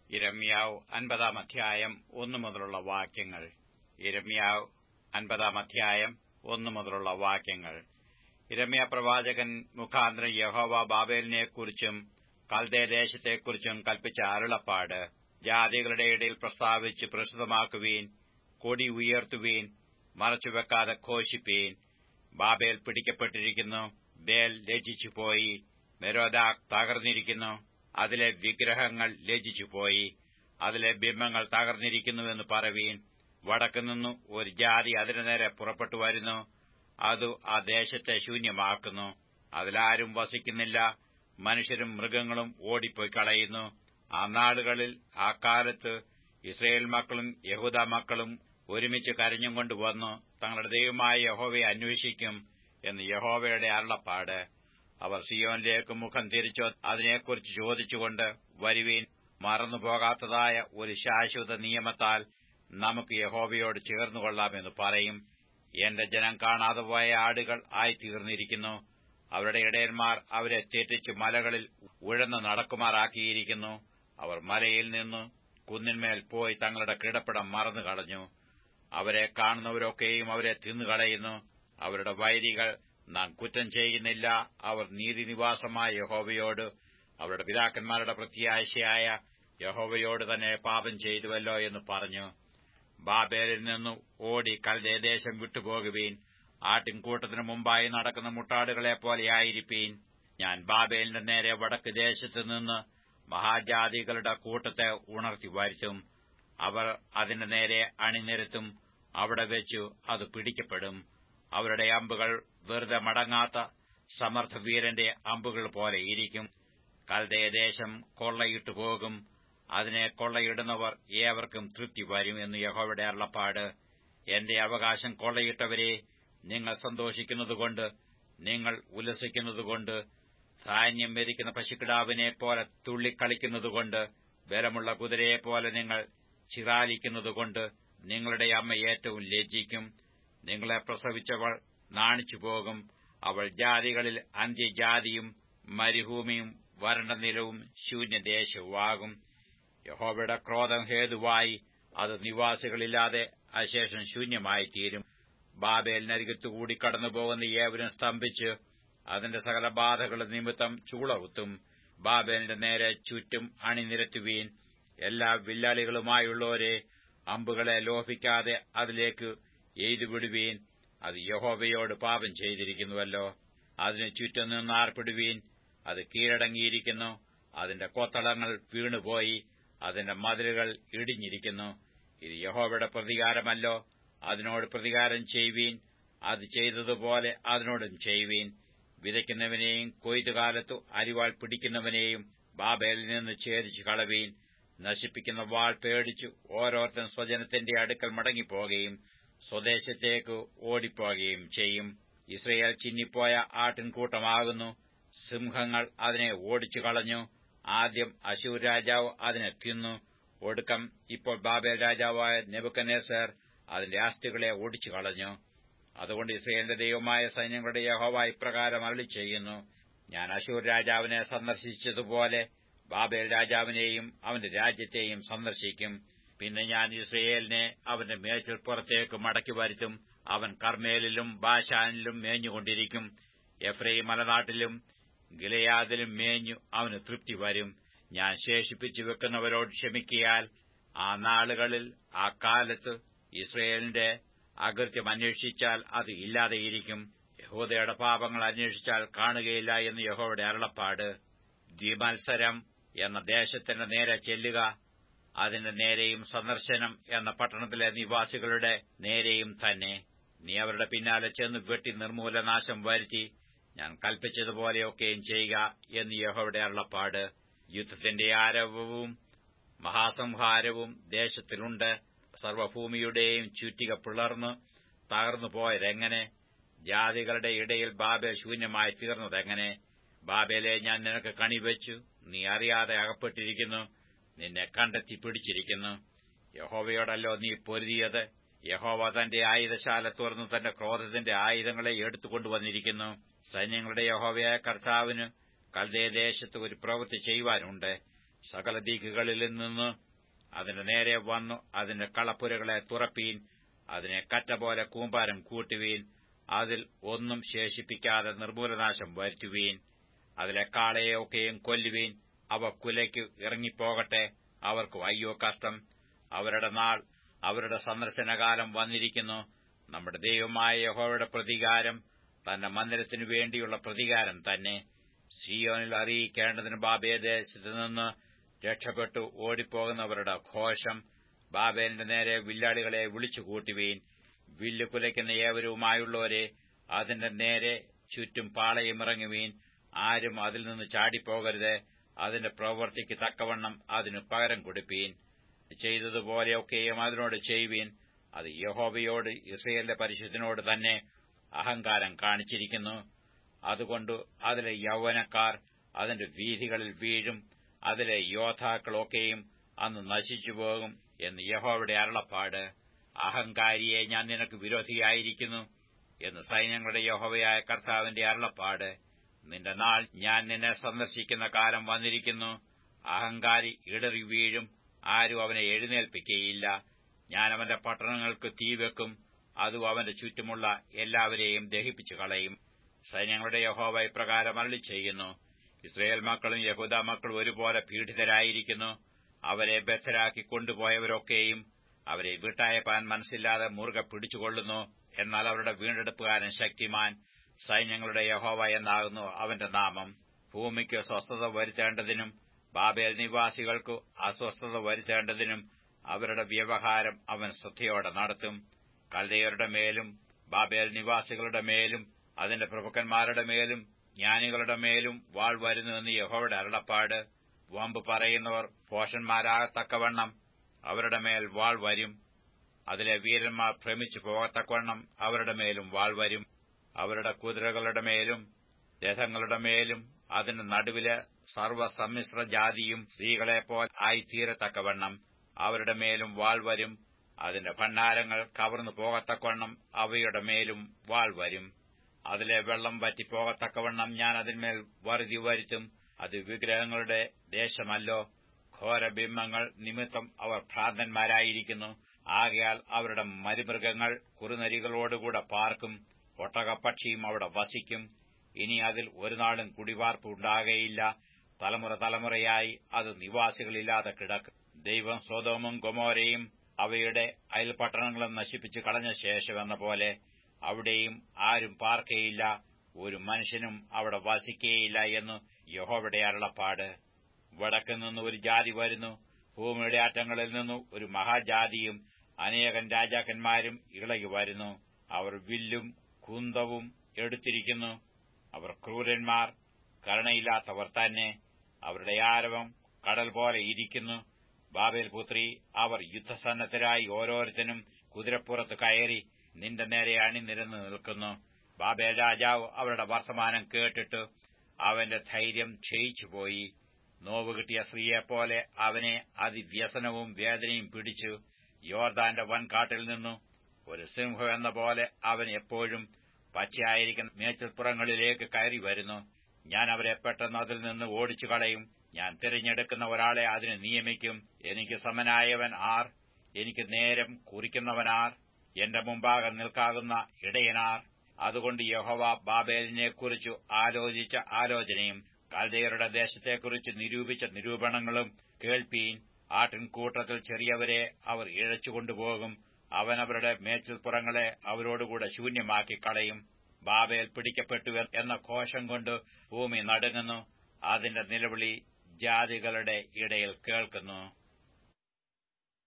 ഇരമ്യാവ് അൻപതാം അധ്യായം ഒന്നു മുതലുള്ള വാക്യങ്ങൾ ഇരമ്യാവ് അൻപതാം അധ്യായം ഒന്നു മുതലുള്ള വാക്യങ്ങൾ ഇരമ്യ പ്രവാചകൻ മുഖാന്തരം യഹോവ ബാബേലിനെക്കുറിച്ചും കൽദേ ദേശത്തെക്കുറിച്ചും കൽപ്പിച്ച അരുളപ്പാട് ജാതികളുടെ ഇടയിൽ പ്രസ്താവിച്ച് പ്രസിദ്ധമാക്കുവീൻ കൊടി ഉയർത്തുവീൻ മറച്ചുവെക്കാതെ ഘോഷിപ്പീൻ ബാബേൽ പിടിക്കപ്പെട്ടിരിക്കുന്നു ബേൽ ലജ്ജിച്ചുപോയി മെരോദാക് തകർന്നിരിക്കുന്നു അതിലെ വിഗ്രഹങ്ങൾ ലജ്ജിച്ചുപോയി അതിലെ ബിംബങ്ങൾ തകർന്നിരിക്കുന്നുവെന്ന് പറവീൻ വടക്കുനിന്നു ഒരു ജാതി അതിനു നേരെ പുറപ്പെട്ടു വരുന്നു അതു ആ ദേശത്തെ ശൂന്യമാക്കുന്നു അതിലാരും വസിക്കുന്നില്ല മനുഷ്യരും മൃഗങ്ങളും ഓടിപ്പോയി കളയുന്നു ആ നാളുകളിൽ ആ കാലത്ത് ഇസ്രയേൽ മക്കളും യഹൂദ മക്കളും ഒരുമിച്ച് കരഞ്ഞും കൊണ്ടുവന്നു തങ്ങളുടെ ദൈവമായ യഹോവയെ അന്വേഷിക്കും എന്ന് യഹോവയുടെ അരുളപ്പാട് അവർ സിയോനിലേക്ക് മുഖം തിരിച്ചോ അതിനെക്കുറിച്ച് ചോദിച്ചുകൊണ്ട് വരുവീൻ മറന്നുപോകാത്തതായ ഒരു ശാശ്വത നിയമത്താൽ നമുക്ക് യഹോവയോട് ചേർന്നുകൊള്ളാമെന്ന് പറയും എന്റെ ജനം കാണാതെ പോയ ആടുകൾ ആയിത്തീർന്നിരിക്കുന്നു അവരുടെ ഇടയന്മാർ അവരെ തെറ്റിച്ച് മലകളിൽ ഉഴന്നു നടക്കുമാറാക്കിയിരിക്കുന്നു അവർ മലയിൽ നിന്ന് കുന്നിന്മേൽ പോയി തങ്ങളുടെ കിടപ്പിടം മറന്നു കളഞ്ഞു അവരെ കാണുന്നവരൊക്കെയും അവരെ തിന്നുകളയുന്നു അവരുടെ വൈരികൾ നാം കുറ്റം ചെയ്യുന്നില്ല അവർ നീതിനിവാസമായ യഹോവയോട് അവരുടെ പിതാക്കന്മാരുടെ പ്രത്യാശയായ യഹോവയോട് തന്നെ പാപം ചെയ്തുവല്ലോ എന്ന് പറഞ്ഞു ബാബേലിൽ നിന്നു ഓടി കൽദേശം വിട്ടുപോകുവീൻ ആട്ടിൻകൂട്ടത്തിനു മുമ്പായി നടക്കുന്ന മുട്ടാടുകളെ പോലെയായിരിപ്പീൻ ഞാൻ ബാബേലിന്റെ നേരെ വടക്ക് ദേശത്തു നിന്ന് മഹാജാതികളുടെ കൂട്ടത്തെ ഉണർത്തി വരുത്തും അവർ അതിന്റെ നേരെ അണിനിരത്തും അവിടെ വെച്ചു അത് പിടിക്കപ്പെടും അവരുടെ അമ്പുകൾ വെറുതെ മടങ്ങാത്ത സമർത്ഥവീരന്റെ അമ്പുകൾ പോലെ ഇരിക്കും കൽദയദേശം കൊള്ളയിട്ടു പോകും അതിനെ കൊള്ളയിടുന്നവർ ഏവർക്കും തൃപ്തി വരും എന്ന് യഹോവയുടെ അരുളപ്പാട് എന്റെ അവകാശം കൊള്ളയിട്ടവരെ നിങ്ങൾ സന്തോഷിക്കുന്നതുകൊണ്ട് നിങ്ങൾ ഉല്ലസിക്കുന്നതുകൊണ്ട് ധാന്യം മെതിക്കുന്ന പശുക്കിടാവിനെ പോലെ തുള്ളിക്കളിക്കുന്നതുകൊണ്ട് ബലമുള്ള കുതിരയെപ്പോലെ നിങ്ങൾ ചിറാലിക്കുന്നതുകൊണ്ട് നിങ്ങളുടെ അമ്മ ഏറ്റവും ലജ്ജിക്കും നിങ്ങളെ പ്രസവിച്ചവൾ നാണിച്ചുപോകും അവൾ ജാതികളിൽ അന്ത്യജാതിയും മരുഭൂമിയും വരണ്ട നിലവും ശൂന്യദേശവുമാകും യഹോവയുടെ ക്രോധം ഹേതുവായി അത് നിവാസികളില്ലാതെ അശേഷം ശൂന്യമായിത്തീരും ബാബേലിനരികത്തുകൂടി കടന്നുപോകുന്ന ഏവരും സ്തംഭിച്ച് അതിന്റെ സകല ബാധകൾ നിമിത്തം ചൂളവുത്തും ബാബേലിന്റെ നേരെ ചുറ്റും അണിനിരത്തുവീൻ എല്ലാ വില്ലാളികളുമായുള്ളവരെ അമ്പുകളെ ലോഭിക്കാതെ അതിലേക്ക് എയ്തുവിടുവീൻ അത് യഹോവയോട് പാപം ചെയ്തിരിക്കുന്നുവല്ലോ അതിന് ചുറ്റും നിന്ന് ആർപ്പിടുവീൻ അത് കീഴടങ്ങിയിരിക്കുന്നു അതിന്റെ കൊത്തളങ്ങൾ വീണുപോയി അതിന്റെ മതിലുകൾ ഇടിഞ്ഞിരിക്കുന്നു ഇത് യഹോവയുടെ പ്രതികാരമല്ലോ അതിനോട് പ്രതികാരം ചെയ്യുവീൻ അത് ചെയ്തതുപോലെ അതിനോടും ചെയ്യുവീൻ വിതയ്ക്കുന്നവനെയും കൊയ്ത്തുകാലത്തു അരിവാൾ പിടിക്കുന്നവനെയും ബാബേലിൽ നിന്ന് ഛേദിച്ചു കളവീൻ നശിപ്പിക്കുന്ന വാൾ പേടിച്ചു ഓരോരുത്തൻ സ്വജനത്തിന്റെ അടുക്കൽ മടങ്ങിപ്പോകുകയും സ്വദേശത്തേക്ക് ഓടിപ്പോകുകയും ചെയ്യും ഇസ്രയേൽ ചിന്നിപ്പോയ ആട്ടിൻകൂട്ടമാകുന്നു സിംഹങ്ങൾ അതിനെ ഓടിച്ചു കളഞ്ഞു ആദ്യം അശൂർ രാജാവ് അതിനെ തിന്നു ഒടുക്കം ഇപ്പോൾ ബാബേൽ രാജാവായ നെബുക്കനേസർ അതിന്റെ അസ്ഥികളെ ഓടിച്ചു കളഞ്ഞു അതുകൊണ്ട് ഇസ്രയേലിന്റെ ദൈവമായ സൈന്യങ്ങളുടെ യഹോവ ഇപ്രകാരം അരളി ചെയ്യുന്നു ഞാൻ അശൂർ രാജാവിനെ സന്ദർശിച്ചതുപോലെ ബാബേൽ രാജാവിനെയും അവന്റെ രാജ്യത്തെയും സന്ദർശിക്കും പിന്നെ ഞാൻ ഇസ്രയേലിനെ അവന്റെ മേച്ചിൽപ്പുറത്തേക്ക് മടക്കി വരുത്തും അവൻ കർമ്മേലിലും ബാഷാനിലും മേഞ്ഞുകൊണ്ടിരിക്കും എഫ്രൈം മലനാട്ടിലും ഗിലയാദിലും മേഞ്ഞു അവന് തൃപ്തി വരും ഞാൻ ശേഷിപ്പിച്ചു വെക്കുന്നവരോട് ക്ഷമിക്കിയാൽ ആ നാളുകളിൽ ആ കാലത്ത് ഇസ്രയേലിന്റെ അകൃത്യം അന്വേഷിച്ചാൽ അത് ഇല്ലാതെയിരിക്കും യഹോദയുടെ പാപങ്ങൾ അന്വേഷിച്ചാൽ കാണുകയില്ല എന്ന് യഹോയുടെ അരുളപ്പാട് ദ്വിമത്സരം എന്ന ദേശത്തിന്റെ നേരെ ചെല്ലുക അതിന്റെ നേരെയും സന്ദർശനം എന്ന പട്ടണത്തിലെ നിവാസികളുടെ നേരെയും തന്നെ നീ അവരുടെ പിന്നാലെ ചെന്ന് വെട്ടി നിർമൂലനാശം വരുത്തി ഞാൻ കൽപ്പിച്ചതുപോലെയൊക്കെയും ചെയ്യുക എന്ന് യഹോയുടെ അരുളപ്പാട് യുദ്ധത്തിന്റെ ആരവവും മഹാസംഹാരവും ദേശത്തിലുണ്ട് സർവഭൂമിയുടെയും ചുറ്റിക പിളർന്ന് തകർന്നു പോയതെങ്ങനെ ജാതികളുടെ ഇടയിൽ ബാബേൽ ശൂന്യമായി തീർന്നതെങ്ങനെ ബാബേലെ ഞാൻ നിനക്ക് കണിവെച്ചു നീ അറിയാതെ അകപ്പെട്ടിരിക്കുന്നു നിന്നെ കണ്ടെത്തി പിടിച്ചിരിക്കുന്നു യഹോവയോടല്ലോ നീ പൊരുതിയത് യഹോവ തന്റെ ആയുധശാല തുറന്ന് തന്റെ ക്രോധത്തിന്റെ ആയുധങ്ങളെ എടുത്തുകൊണ്ടുവന്നിരിക്കുന്നു സൈന്യങ്ങളുടെ യഹോവയായ കർത്താവിന് കൽദേ ദേശത്ത് ഒരു പ്രവൃത്തി ചെയ്യുവാനുണ്ട് സകല ദീക്കുകളിൽ നിന്ന് അതിന്റെ നേരെ വന്നു അതിന്റെ കളപ്പുരകളെ തുറപ്പീൻ അതിനെ കറ്റ പോലെ കൂമ്പാരം കൂട്ടുവീൻ അതിൽ ഒന്നും ശേഷിപ്പിക്കാതെ നിർമൂലനാശം വരുത്തുവീൻ അതിലെ കാളയെയൊക്കെയും കൊല്ലുവീൻ അവ കുലയ്ക്ക് ഇറങ്ങിപ്പോകട്ടെ അവർക്ക് അയ്യോ കഷ്ടം അവരുടെ നാൾ അവരുടെ സന്ദർശനകാലം വന്നിരിക്കുന്നു നമ്മുടെ ദൈവമായ യഹോവയുടെ പ്രതികാരം തന്റെ മന്ദിരത്തിനു വേണ്ടിയുള്ള പ്രതികാരം തന്നെ സിയോനിൽ അറിയിക്കേണ്ടതിന് ബാബേദേശത്ത് നിന്ന് രക്ഷപ്പെട്ടു ഓടിപ്പോകുന്നവരുടെ ഘോഷം ബാബേലിന്റെ നേരെ വില്ലാളികളെ വിളിച്ചുകൂട്ടുവീൻ വില്ല് കുലയ്ക്കുന്ന ഏവരുമായുള്ളവരെ അതിന്റെ നേരെ ചുറ്റും പാളയമിറങ്ങുവീൻ ആരും അതിൽ നിന്ന് ചാടിപ്പോകരുത് അതിന്റെ പ്രവൃത്തിക്ക് തക്കവണ്ണം അതിന് പകരം കൊടുപ്പീൻ ചെയ്തതുപോലെയൊക്കെയും അതിനോട് ചെയ്യുവീൻ അത് യഹോബയോട് ഇസ്രയേലിന്റെ പരിശുദ്ധനോട് തന്നെ അഹങ്കാരം കാണിച്ചിരിക്കുന്നു അതുകൊണ്ട് അതിലെ യൗവനക്കാർ അതിന്റെ വീഥികളിൽ വീഴും അതിലെ യോദ്ധാക്കളൊക്കെയും അന്ന് നശിച്ചുപോകും എന്ന് യഹോവയുടെ അരുളപ്പാട് അഹങ്കാരിയെ ഞാൻ നിനക്ക് വിരോധിയായിരിക്കുന്നു എന്ന് സൈന്യങ്ങളുടെ യഹോവയായ കർത്താവിന്റെ അരുളപ്പാട് നിന്റെ നാൾ ഞാൻ നിന്നെ സന്ദർശിക്കുന്ന കാലം വന്നിരിക്കുന്നു അഹങ്കാരി ഇടറി വീഴും ആരും അവനെ എഴുന്നേൽപ്പിക്കുകയില്ല ഞാൻ അവന്റെ പട്ടണങ്ങൾക്ക് തീവെക്കും അതും അവന്റെ ചുറ്റുമുള്ള എല്ലാവരെയും ദഹിപ്പിച്ചു കളയും സൈന്യങ്ങളുടെ യഹോവ ഇപ്രകാരം അരളി ചെയ്യുന്നു ഇസ്രയേൽ മക്കളും യഹൂദ മക്കളും ഒരുപോലെ പീഡിതരായിരിക്കുന്നു അവരെ ബദ്ധരാക്കി കൊണ്ടുപോയവരൊക്കെയും അവരെ വിട്ടയപ്പാൻ മനസ്സില്ലാതെ മുറുകെ പിടിച്ചുകൊള്ളുന്നു എന്നാൽ അവരുടെ വീണ്ടെടുപ്പുകാരൻ ശക്തിമാൻ സൈന്യങ്ങളുടെ യഹോവ എന്നാകുന്നു അവന്റെ നാമം ഭൂമിക്ക് സ്വസ്ഥത വരുത്തേണ്ടതിനും ബാബേൽ നിവാസികൾക്കു അസ്വസ്ഥത വരുത്തേണ്ടതിനും അവരുടെ വ്യവഹാരം അവൻ ശ്രദ്ധയോടെ നടത്തും കൽദയരുടെ മേലും ബാബേൽ നിവാസികളുടെ മേലും അതിന്റെ പ്രഭുക്കന്മാരുടെ മേലും ജ്ഞാനികളുടെ മേലും വാൾ വരുന്നുവെന്ന് യഹോയുടെ അരുളപ്പാട് വമ്പ് പറയുന്നവർ പോഷന്മാരാകത്തക്കവണ്ണം അവരുടെ മേൽ വാൾ വരും അതിലെ വീരന്മാർ ഭ്രമിച്ചു പോകത്തക്കവണ്ണം അവരുടെ മേലും വാൾ വരും അവരുടെ കുതിരകളുടെ മേലും രഥങ്ങളുടെ മേലും അതിന്റെ നടുവിലെ സർവ്വസമ്മിശ്ര ജാതിയും സ്ത്രീകളെപ്പോൽ ആയിത്തീരത്തക്കവണ്ണം അവരുടെ മേലും വാൾ വരും അതിന്റെ ഭണ്ഡാരങ്ങൾ കവർന്നു പോകത്തക്കവണ്ണം അവയുടെ മേലും വാൾ വരും അതിലെ വെള്ളം വറ്റിപ്പോകത്തക്കവണ്ണം ഞാൻ അതിന്മേൽ വറുതി വരുത്തും അത് വിഗ്രഹങ്ങളുടെ ദേശമല്ലോ ഘോരബിംബങ്ങൾ നിമിത്തം അവർ ഭ്രാന്തന്മാരായിരിക്കുന്നു ആകയാൽ അവരുടെ മരുമൃഗങ്ങൾ കുറുനരികളോടുകൂടെ പാർക്കും ഒട്ടകപ്പക്ഷിയും അവിടെ വസിക്കും ഇനി അതിൽ ഒരുനാളും കുടിവാർപ്പ് ഉണ്ടാകയില്ല തലമുറ തലമുറയായി അത് നിവാസികളില്ലാതെ കിടക്കും ദൈവം സ്വതവും ഗൊമോരയും അവയുടെ അയൽപട്ടണങ്ങളും നശിപ്പിച്ചു കളഞ്ഞ ശേഷമെന്ന പോലെ അവിടെയും ആരും പാർക്കയില്ല ഒരു മനുഷ്യനും അവിടെ വസിക്കുകയില്ല എന്ന് യഹോവയുടെ അരുളപ്പാട് വടക്കു നിന്ന് ഒരു ജാതി വരുന്നു ഭൂമിയുടെ അറ്റങ്ങളിൽ നിന്നു ഒരു മഹാജാതിയും അനേകം രാജാക്കന്മാരും ഇളകി വരുന്നു അവർ വില്ലും കുന്തവും എടുത്തിരിക്കുന്നു അവർ ക്രൂരന്മാർ കരുണയില്ലാത്തവർ തന്നെ അവരുടെ ആരവം കടൽ പോലെ ഇരിക്കുന്നു ബാബേൽ പുത്രി അവർ യുദ്ധസന്നദ്ധരായി ഓരോരുത്തരും കുതിരപ്പുറത്ത് കയറി നിന്റെ നേരെ അണിനിരന്ന് നിൽക്കുന്നു ബാബേൽ രാജാവ് അവരുടെ വർത്തമാനം കേട്ടിട്ട് അവന്റെ ധൈര്യം ക്ഷയിച്ചുപോയി നോവ് കിട്ടിയ സ്ത്രീയെപ്പോലെ അവനെ അതിവ്യസനവും വേദനയും പിടിച്ചു യോർദാന്റെ വൻകാട്ടിൽ നിന്നു ഒരു സിംഹം എന്ന പോലെ അവൻ എപ്പോഴും പച്ചയായിരിക്കുന്ന മേച്ചിൽപ്പുറങ്ങളിലേക്ക് കയറി വരുന്നു ഞാൻ അവരെ പെട്ടെന്ന് അതിൽ നിന്ന് ഓടിച്ചു കളയും ഞാൻ തിരഞ്ഞെടുക്കുന്ന ഒരാളെ അതിന് നിയമിക്കും എനിക്ക് സമനായവൻ ആർ എനിക്ക് നേരം കുറിക്കുന്നവനാർ എന്റെ മുമ്പാകെ നിൽക്കാകുന്ന ഇടയനാർ അതുകൊണ്ട് യഹോവ ബാബേലിനെക്കുറിച്ചു ആലോചിച്ച ആലോചനയും കൽദയരുടെ ദേശത്തെക്കുറിച്ച് നിരൂപിച്ച നിരൂപണങ്ങളും കേൾപ്പീൻ ആട്ടിൻകൂട്ടത്തിൽ ചെറിയവരെ അവർ ഇഴച്ചുകൊണ്ടുപോകും അവൻ അവരുടെ മേച്ചിൽപ്പുറങ്ങളെ അവരോടുകൂടെ ശൂന്യമാക്കി കളയും ബാബേൽ പിടിക്കപ്പെട്ടു എന്ന ഘോഷം കൊണ്ട് ഭൂമി നടുങ്ങുന്നു അതിന്റെ നിലവിളി ജാതികളുടെ ഇടയിൽ കേൾക്കുന്നു